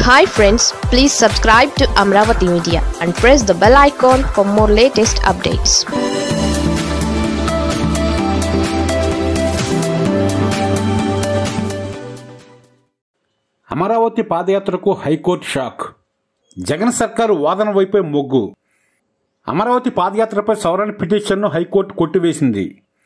hi friends please subscribe to Amaravati media and press the bell icon for more latest updates Amaravati పాదయాత్రకు high court shock Jagan సర్కారు వాదన వైపే మొగ్గు అమరావతి పాదయాత్రపై సవరణ పిటిషన్ను హైకోర్టు కొట్టివేసింది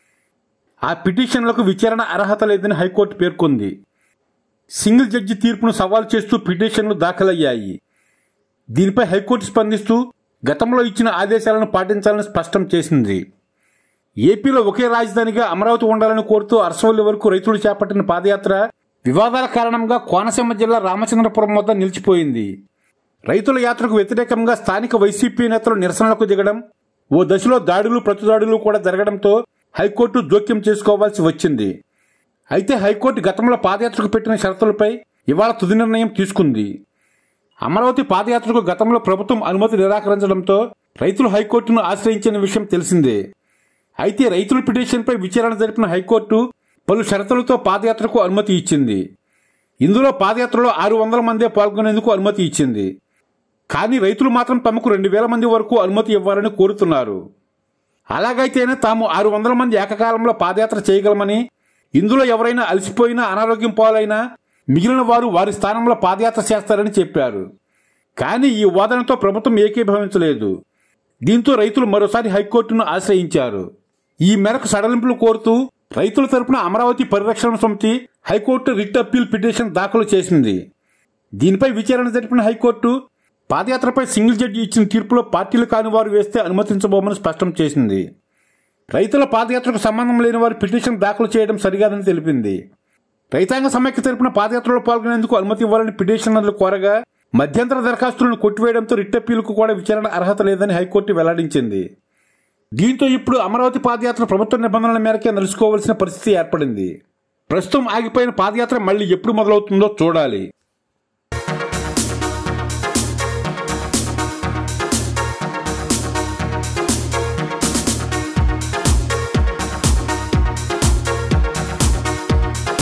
ఆ పిటిషన్లకు విచారణ అర్హత లేదని హైకోర్టు పేర్కొంది సింగిల్ జడ్జి తీర్పును సవాల్ చేస్తూ పిటిషన్లు దాఖలయ్యాయి దీనిపై హైకోర్టు స్పందిస్తూ గతంలో ఇచ్చిన ఆదేశాలను పాటించాలని స్పష్టం చేసింది ఏపీలో ఒకే రాజధానిగా అమరావతి ఉండాలని కోరుతూ అరసవల్లి వరకు రైతులు చేపట్టిన పాదయాత్ర వివాదాల కారణంగా కోనసీమ జిల్లా రామచంద్రపురం వద్ద నిలిచిపోయింది రైతుల యాత్రకు వ్యతిరేకంగా స్థానిక వైసీపీ నేతలు నిరసనలకు దిగడం ఓ దశలో దాడులు ప్రతిదాడులు కూడా జరగడంతో హైకోర్టు జోక్యం చేసుకోవాల్సి వచ్చింది అయితే హైకోర్టు గతంలో పాదయాత్రకు పెట్టిన షరతులపై ఇవాళ తుది నిర్ణయం తీసుకుంది అమరావతి పాదయాత్రకు గతంలో ప్రభుత్వం అనుమతి నిరాకరించడంతో రైతులు హైకోర్టును ఆశ్రయించిన విషయం తెలిసిందే అయితే రైతుల పిటిషన్పై విచారణ జరిపిన హైకోర్టు పలు షరతులతో పాదయాత్రకు అనుమతి ఇచ్చింది ఇందులో పాదయాత్రలో ఆరు వందల మందే పాల్గొనేందుకు అనుమతి ఇచ్చింది కానీ రైతులు మాత్రం తమకు రెండు వేల మంది వరకు అనుమతి ఇవ్వాలని కోరుతున్నారు అలాగైతేనే తాము ఆరు వందల మంది ఏకకాలంలో పాదయాత్ర చేయగలమని ఇందులో ఎవరైనా అలసిపోయినా అనారోగ్యం పాలైనా మిగిలిన వారు వారి స్థానంలో పాదయాత్ర చేస్తారని చెప్పారు కానీ ఈ వాదనతో ప్రభుత్వం ఏకీభవించలేదు దీంతో రైతులు మరోసారి హైకోర్టును ఆశ్రయించారు ఈ మేరకు సడలింపులు కోరుతూ రైతుల తరపున అమరావతి పరిరక్షణ సమితి హైకోర్టు రిట్ అప్పీల్ పిటిషన్ దాఖలు చేసింది దీనిపై విచారణ జరిపిన హైకోర్టు పాదయాత్రపై సింగిల్ జడ్జి ఇచ్చిన తీర్పులో పార్టీలు కాని వారు వేస్తే అనుమతించబోమని స్పష్టం చేసింది రైతుల పాదయాత్రకు సంబంధం లేని వారు పిటిషన్ దాఖలు చేయడం సరికాదని తెలిపింది రైతాంగ సమైక్య తరపున పాదయాత్రలో పాల్గొనేందుకు అనుమతి ఇవ్వాలని పిటిషనర్లు కోరగా మధ్యంతర దరఖాస్తులను కొట్టివేయడంతో రిట్ అప్పీలుకు కూడా విచారణ అర్హత లేదని హైకోర్టు వెల్లడించింది దీంతో ఇప్పుడు అమరావతి పాదయాత్ర ప్రభుత్వ నిబంధనల మేరకే నడుచుకోవాల్సిన పరిస్థితి ఏర్పడింది ప్రస్తుతం ఆగిపోయిన పాదయాత్ర మళ్ళీ ఎప్పుడు మొదలవుతుందో చూడాలి